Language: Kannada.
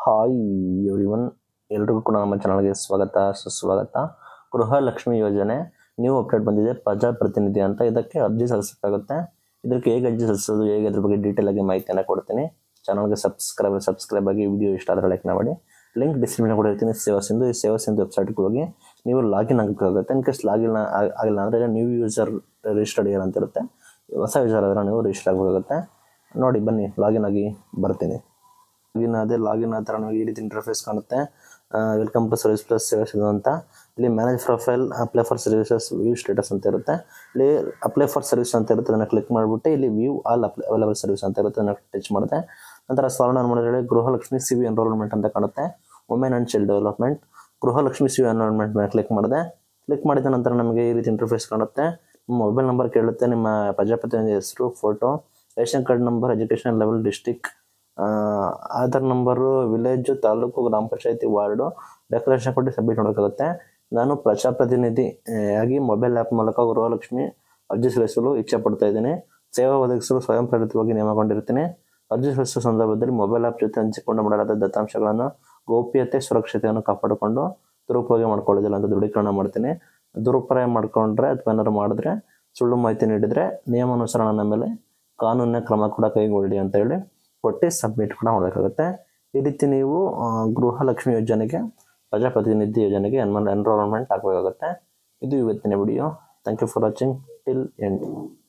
ಹಾಯ್ ಎವ್ರಿವನ್ ಎಲ್ರಿಗೂ ಕೂಡ ನಮ್ಮ ಚಾನಲ್ಗೆ ಸ್ವಾಗತ ಸುಸ್ವಾಗತ ಗೃಹಲಕ್ಷ್ಮಿ ಯೋಜನೆ ನ್ಯೂ ಅಪ್ಡೇಟ್ ಬಂದಿದೆ ಪ್ರಜಾಪ್ರತಿನಿಧಿ ಅಂತ ಇದಕ್ಕೆ ಅರ್ಜಿ ಸಲ್ಲಿಸಬೇಕಾಗುತ್ತೆ ಇದಕ್ಕೆ ಹೇಗೆ ಅರ್ಜಿ ಸಲ್ಲಿಸೋದು ಹೇಗೆ ಅದ್ರ ಬಗ್ಗೆ ಡೀಟೇಲ್ ಆಗಿ ಮಾಹಿತಿಯನ್ನು ಕೊಡ್ತೀನಿ ಚಾನಲ್ಗೆ ಸಬ್ಸ್ಕ್ರೈಬ್ ಸಬ್ಸ್ಕ್ರೈಬ್ ಆಗಿ ವಿಡಿಯೋ ಇಷ್ಟ ಆದರೆ ಲೈಕ್ ಮಾಡಿ ಲಿಂಕ್ ಡಿಸ್ಕ್ರಿಪ್ಷನ್ ಕೂಡ ಇರ್ತೀನಿ ಸೇವಾ ಸಿಂಧು ಈ ಸೇವಾ ಸಿಂಧು ವೆಬ್ಸೈಟ್ಗೆ ಹೋಗಿ ನೀವು ಲಾಗಿನ್ ಆಗಬೇಕಾಗುತ್ತೆ ಇನ್ ಕೇಸ್ ಲಾಗಿನ್ ಆಗಿಲ್ಲ ಅಂದರೆ ನ್ಯೂ ಯೂಸರ್ ರಿಜಿಸ್ಟರ್ಡ್ ಇಯರ್ ಅಂತ ಇರುತ್ತೆ ಹೊಸ ಯೂಸರ್ ಆದರೆ ನೀವು ರಿಜಿಸ್ಟರ್ ಆಗಬೇಕಾಗುತ್ತೆ ನೋಡಿ ಬನ್ನಿ ಲಾಗಿನ್ ಆಗಿ ಬರ್ತೀನಿ ಲಾಗಿನ್ ಆದ ಲಾಗಿನ್ ಆ ಥರ ನಮಗೆ ಈ ರೀತಿ ಇಂಟರ್ಫೇಸ್ ಕಾಣುತ್ತೆ ವೆಲ್ಕಮ್ ಟು ಸರ್ವಿಸ್ ಪ್ಲಸ್ ಸೇವೆಸ್ ಇದು ಅಂತ ಇಲ್ಲಿ manage profile apply for services view status ಅಂತ ಇರುತ್ತೆ ಇಲ್ಲಿ ಅಪ್ಲೈ ಫಾರ್ ಸರ್ವಿಸ್ ಅಂತ ಇರುತ್ತೆ ಅದನ್ನು ಕ್ಲಿಕ್ ಮಾಡಿಬಿಟ್ಟು ಇಲ್ಲಿ view all apply available service ಅಂತ ಇರುತ್ತೆ ಅದನ್ನು ಟಚ್ ಮಾಡುತ್ತೆ ನಂತರ ಸಾಲನ ಮಾಡಿದ್ರೆ ಗೃಹಲಕ್ಷ್ಮಿ ಸಿ ವಿ ಎನ್ರೋಲ್ಮೆಂಟ್ ಅಂತ ಕಾಣುತ್ತೆ women and child development Gruhalakshmi C V enrolment ಮೇಲೆ ಕ್ಲಿಕ್ ಮಾಡಿದೆ ಕ್ಲಿಕ್ ಮಾಡಿದ ನಂತರ ನಮಗೆ ಈ ರೀತಿ ಇಂಟರ್ಫೇಸ್ ಕಾಣುತ್ತೆ ನಿಮ್ಮ ಮೊಬೈಲ್ ನಂಬರ್ ಕೇಳುತ್ತೆ ನಿಮ್ಮ ಪ್ರಜಾಪ್ರತಿನಿಧಿ ಹೆಸರು photo ration card number education level district Aadhaar number village taluk ಗ್ರಾಮ ಪಂಚಾಯತಿ ವಾರ್ಡು ಡೆಕ್ಲರೇಷನ್ ಕೊಟ್ಟು ಸಬ್ಮಿಟ್ ಮಾಡಬೇಕಾಗುತ್ತೆ ನಾನು ಪ್ರಜಾಪ್ರತಿನಿಧಿ ಆ, ಆಗಿ ಮೊಬೈಲ್ ಆ್ಯಪ್ ಮೂಲಕ ಗೃಹಲಕ್ಷ್ಮಿ ಅರ್ಜಿ ಸಲ್ಲಿಸಲು ಇಚ್ಛೆ ಪಡ್ತಾ ಇದ್ದೀನಿ ಸೇವಾ ಒದಗಿಸಲು ಸ್ವಯಂ ಪ್ರೇರಿತವಾಗಿ ನೇಮಕೊಂಡಿರ್ತೀನಿ ಅರ್ಜಿ ಸಲ್ಲಿಸುವ ಸಂದರ್ಭದಲ್ಲಿ ಮೊಬೈಲ್ ಆ್ಯಪ್ ಜೊತೆ ಹಂಚಿಕೊಂಡು ಮಾಡಲಾದ ದತ್ತಾಂಶಗಳನ್ನು ಗೋಪ್ಯತೆ ಸುರಕ್ಷತೆಯನ್ನು ಕಾಪಾಡಿಕೊಂಡು ದುರುಪಯೋಗ ಮಾಡ್ಕೊಳ್ಳೋದಿಲ್ಲ ಅಂತ ದೃಢೀಕರಣ ಮಾಡ್ತೀನಿ ದುರುಪಯೋಗ ಮಾಡ್ಕೊಂಡ್ರೆ ಅಥವಾ ಏನಾದ್ರು ಮಾಡಿದ್ರೆ ಸುಳ್ಳು ಮಾಹಿತಿ ನೀಡಿದರೆ ನಿಯಮಾನುಸಾರ ನನ್ನ ಮೇಲೆ ಕಾನೂನಿನ ಕ್ರಮ ಕೂಡ ಕೈಗೊಳ್ಳಿ ಅಂತ ಹೇಳಿ ಕೊಟ್ಟು ಸಬ್ಮಿಟ್ ಕೂಡ ಮಾಡಬೇಕಾಗುತ್ತೆ ಈ ರೀತಿ ನೀವು ಆ, ಗೃಹಲಕ್ಷ್ಮಿ ಯೋಜನೆಗೆ ಪ್ರಜಾಪ್ರತಿನಿಧಿ ಯೋಜನೆಗೆ ಎನ್ರೋಲ್ಮೆಂಟ್ ಆಗಬೇಕಾಗುತ್ತೆ ಇದು ಇವತ್ತಿನ video thank you for watching till end